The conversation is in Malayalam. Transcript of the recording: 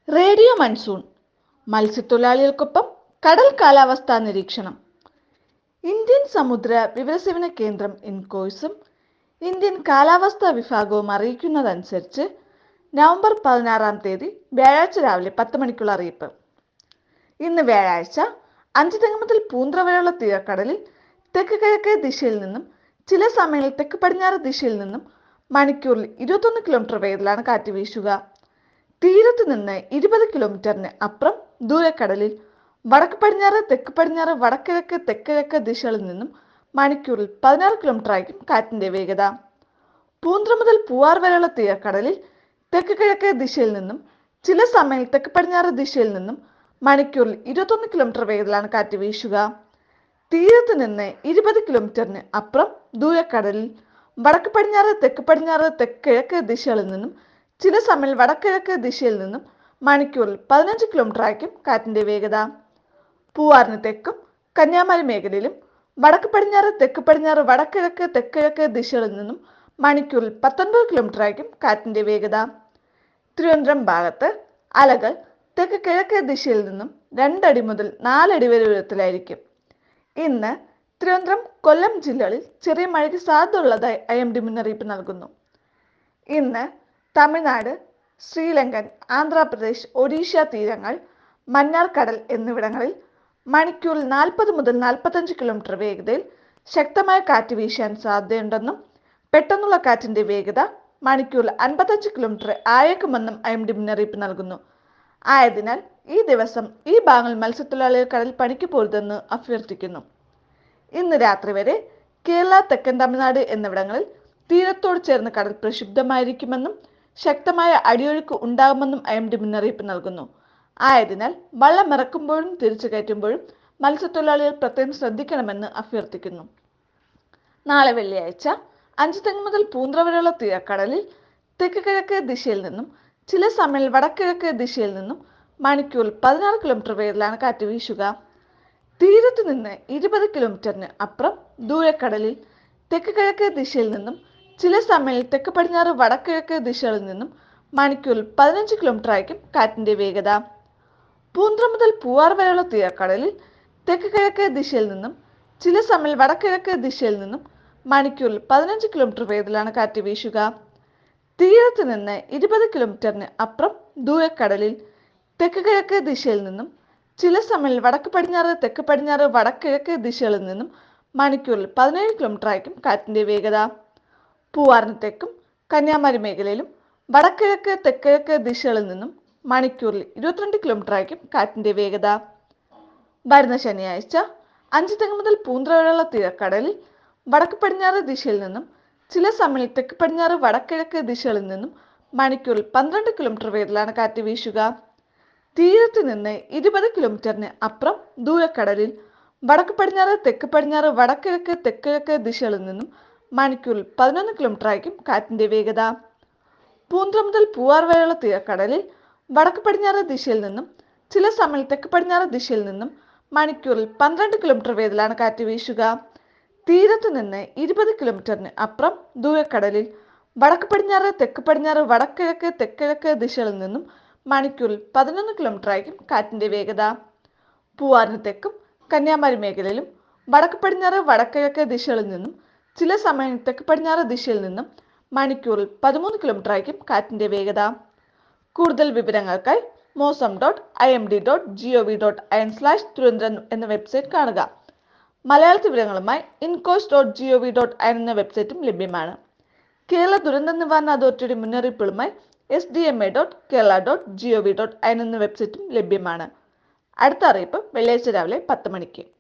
റേഡിയോ മൺസൂൺ മത്സ്യത്തൊഴിലാളികൾക്കൊപ്പം കടൽ കാലാവസ്ഥാ നിരീക്ഷണം ഇന്ത്യൻ സമുദ്ര വിവരസേവന കേന്ദ്രം ഇൻകോയ്സും ഇന്ത്യൻ കാലാവസ്ഥാ വിഭാഗവും അറിയിക്കുന്നതനുസരിച്ച് നവംബർ പതിനാറാം തീയതി വ്യാഴാഴ്ച രാവിലെ പത്ത് മണിക്കുള്ള അറിയിപ്പ് ഇന്ന് വ്യാഴാഴ്ച അഞ്ച് തെങ്ങ് മുതൽ പൂന്ത്ര വരെയുള്ള തീരക്കടലിൽ തെക്ക് കിഴക്കേ ദിശയിൽ നിന്നും ചില സമയങ്ങളിൽ തെക്ക് പടിഞ്ഞാറ് ദിശയിൽ നിന്നും മണിക്കൂറിൽ ഇരുപത്തൊന്ന് കിലോമീറ്റർ വേഗത്തിലാണ് കാറ്റ് വീശുക തീരത്ത് നിന്ന് ഇരുപത് കിലോമീറ്ററിന് അപ്പുറം ദൂരക്കടലിൽ വടക്ക് പടിഞ്ഞാറ് തെക്ക് പടിഞ്ഞാറ് വടക്കിഴക്ക് തെക്കിഴക്ക് ദിശകളിൽ നിന്നും മണിക്കൂറിൽ പതിനാറ് കിലോമീറ്റർ ആയിരിക്കും കാറ്റിന്റെ വേഗത പൂന്ത്ര മുതൽ പൂവാർ വരെയുള്ള തീരക്കടലിൽ തെക്ക് കിഴക്കേ ദിശയിൽ നിന്നും ചില സമയങ്ങളിൽ തെക്ക് പടിഞ്ഞാറ് ദിശയിൽ നിന്നും മണിക്കൂറിൽ ഇരുപത്തൊന്ന് കിലോമീറ്റർ വേഗത്തിലാണ് കാറ്റ് വീശുക തീരത്ത് നിന്ന് ഇരുപത് കിലോമീറ്ററിന് അപ്പുറം ദൂരക്കടലിൽ വടക്ക് പടിഞ്ഞാറ് തെക്ക് പടിഞ്ഞാറ് തെക്കിഴക്ക് ദിശകളിൽ നിന്നും ചില സമയം വടക്കിഴക്ക് ദിശയിൽ നിന്നും മണിക്കൂറിൽ പതിനഞ്ച് കിലോമീറ്റർ ആയിരിക്കും കാറ്റിന്റെ വേഗത പൂവാറിന് തെക്കും കന്യാകുമാരി മേഖലയിലും വടക്ക് പടിഞ്ഞാറ് തെക്ക് പടിഞ്ഞാറ് വടക്കിഴക്ക് തെക്കിഴക്ക് ദിശകളിൽ നിന്നും മണിക്കൂറിൽ പത്തൊൻപത് കിലോമീറ്റർ ആയിരിക്കും കാറ്റിന്റെ വേഗത തിരുവനന്തപുരം ഭാഗത്ത് അലകൾ തെക്ക് കിഴക്കേ ദിശയിൽ നിന്നും രണ്ടടി മുതൽ നാലടി വരെ ഉയരത്തിലായിരിക്കും ഇന്ന് തിരുവനന്തപുരം കൊല്ലം ജില്ലകളിൽ ചെറിയ മഴയ്ക്ക് സാധ്യതയുള്ളതായി ഐ എം ഡി മുന്നറിയിപ്പ് നൽകുന്നു ഇന്ന് തമിഴ്നാട് ശ്രീലങ്കൻ ആന്ധ്രാപ്രദേശ് ഒഡീഷ തീരങ്ങൾ മന്നാർ കടൽ എന്നിവിടങ്ങളിൽ മണിക്കൂറിൽ നാൽപ്പത് മുതൽ നാൽപ്പത്തഞ്ച് കിലോമീറ്റർ വേഗതയിൽ ശക്തമായ കാറ്റ് വീശാൻ സാധ്യതയുണ്ടെന്നും പെട്ടെന്നുള്ള കാറ്റിന്റെ വേഗത മണിക്കൂറിൽ അൻപത്തഞ്ച് കിലോമീറ്റർ ആയേക്കുമെന്നും ഐ എം ഡി മുന്നറിയിപ്പ് നൽകുന്നു ആയതിനാൽ ഈ ദിവസം ഈ ഭാഗങ്ങളിൽ മത്സ്യത്തൊഴിലാളികൾ കടൽ പണിക്ക് പോരുതെന്ന് അഭ്യർത്ഥിക്കുന്നു ഇന്ന് രാത്രി വരെ കേരള തെക്കൻ തമിഴ്നാട് എന്നിവിടങ്ങളിൽ തീരത്തോട് ചേർന്ന് കടൽ പ്രക്ഷുബ്ധമായിരിക്കുമെന്നും ശക്തമായ അടിയൊഴുക്ക് ഉണ്ടാകുമെന്നും ഐ എം ഡി മുന്നറിയിപ്പ് നൽകുന്നു ആയതിനാൽ വള്ളം ഇറക്കുമ്പോഴും തിരിച്ചു കയറ്റുമ്പോഴും മത്സ്യത്തൊഴിലാളികൾ പ്രത്യേകം ശ്രദ്ധിക്കണമെന്ന് അഭ്യർത്ഥിക്കുന്നു നാളെ വെള്ളിയാഴ്ച അഞ്ച് തെങ്ങ് മുതൽ പൂന്ത്ര വരെയുള്ള തീരക്കടലിൽ തെക്ക് കിഴക്ക് ദിശയിൽ നിന്നും ചില സമയങ്ങളിൽ വടക്കിഴക്ക് ദിശയിൽ നിന്നും മണിക്കൂറിൽ പതിനാറ് കിലോമീറ്റർ വേഗത്തിലാണ് കാറ്റ് വീശുക തീരത്ത് നിന്ന് ഇരുപത് കിലോമീറ്ററിന് അപ്പുറം ദൂരക്കടലിൽ തെക്ക് കിഴക്ക് ദിശയിൽ നിന്നും ചില സമയങ്ങളിൽ തെക്ക് പടിഞ്ഞാറ് വടക്കിഴക്ക് ദിശകളിൽ നിന്നും മണിക്കൂറിൽ പതിനഞ്ച് കിലോമീറ്റർ ആയിരിക്കും കാറ്റിന്റെ വേഗത പൂന്ത്ര മുതൽ പൂവാർ വരെയുള്ള തീരക്കടലിൽ തെക്ക് കിഴക്ക് ദിശയിൽ നിന്നും ചില സമയങ്ങളിൽ വടക്കിഴക്ക് ദിശയിൽ നിന്നും മണിക്കൂറിൽ പതിനഞ്ച് കിലോമീറ്റർ വേഗത്തിലാണ് കാറ്റ് വീശുക തീരത്ത് നിന്ന് ഇരുപത് കിലോമീറ്ററിന് അപ്പുറം ദൂരക്കടലിൽ തെക്ക് കിഴക്ക് ദിശയിൽ നിന്നും ചില സമയങ്ങളിൽ വടക്ക് പടിഞ്ഞാറ് തെക്ക് പടിഞ്ഞാറ് വടക്കിഴക്ക് ദിശകളിൽ നിന്നും മണിക്കൂറിൽ പതിനേഴ് കിലോമീറ്റർ ആയിരിക്കും കാറ്റിന്റെ വേഗത പൂവാറിന് തെക്കും കന്യാകുമാരി മേഖലയിലും വടക്കിഴക്ക് തെക്കിഴക്ക് ദിശകളിൽ നിന്നും മണിക്കൂറിൽ ഇരുപത്തിരണ്ട് കിലോമീറ്റർ ആയിരിക്കും കാറ്റിന്റെ വേഗത വരുന്ന ശനിയാഴ്ച അഞ്ച് തെങ്ങ് മുതൽ പൂന്ത്ര വരെയുള്ള തീരക്കടലിൽ വടക്ക് പടിഞ്ഞാറ് ദിശയിൽ നിന്നും ചില സമയങ്ങളിൽ തെക്ക് പടിഞ്ഞാറ് വടക്കിഴക്ക് ദിശകളിൽ നിന്നും മണിക്കൂറിൽ പന്ത്രണ്ട് കിലോമീറ്റർ വേഗത്തിലാണ് കാറ്റ് വീശുക തീരത്ത് നിന്ന് ഇരുപത് കിലോമീറ്ററിന് അപ്പുറം ദൂരക്കടലിൽ വടക്ക് പടിഞ്ഞാറ് തെക്ക് പടിഞ്ഞാറ് വടക്കിഴക്ക് തെക്കിഴക്ക് ദിശകളിൽ നിന്നും മണിക്കൂറിൽ പതിനൊന്ന് കിലോമീറ്റർ ആയിരിക്കും കാറ്റിന്റെ വേഗത പൂന്ത്ര മുതൽ പൂവാർ വരെയുള്ള തീരക്കടലിൽ വടക്ക് പടിഞ്ഞാറ് ദിശയിൽ നിന്നും ചില സമയങ്ങളിൽ തെക്ക് പടിഞ്ഞാറ് ദിശയിൽ നിന്നും മണിക്കൂറിൽ പന്ത്രണ്ട് കിലോമീറ്റർ വേഗത്തിലാണ് കാറ്റ് വീശുക തീരത്ത് നിന്ന് ഇരുപത് കിലോമീറ്ററിന് അപ്പുറം ദൂരക്കടലിൽ വടക്ക് പടിഞ്ഞാറ് തെക്ക് പടിഞ്ഞാറ് വടക്കിഴക്ക് തെക്കിഴക്ക് ദിശകളിൽ നിന്നും മണിക്കൂറിൽ പതിനൊന്ന് കിലോമീറ്റർ ആയിരിക്കും കാറ്റിന്റെ വേഗത പൂവാറിന് തെക്കും കന്യാകുമാരി മേഖലയിലും വടക്ക് പടിഞ്ഞാറ് വടക്കിഴക്ക് ദിശകളിൽ നിന്നും ചില സമയം തെക്ക് പടിഞ്ഞാറ് ദിശയിൽ നിന്നും മണിക്കൂറിൽ പതിമൂന്ന് കിലോമീറ്റർ ആയിരിക്കും കാറ്റിന്റെ വേഗത കൂടുതൽ വിവരങ്ങൾക്കായി mausam dot I M D dot G O V dot I N slash Thiruvananthapuram എന്ന വെബ്സൈറ്റ് കാണുക മലയാളത്തിൽ വിവരങ്ങളുമായി INCOIS dot G O V dot I N എന്ന വെബ്സൈറ്റും ലഭ്യമാണ് കേരള ദുരന്ത നിവാരണ അതോറിറ്റിയുടെ മുന്നറിയിപ്പുകളുമായി S D M A dot Kerala dot G O V dot I N എന്ന വെബ്സൈറ്റും ലഭ്യമാണ് അടുത്ത അറിയിപ്പ് വെള്ളിയാഴ്ച രാവിലെ പത്ത് മണിക്ക്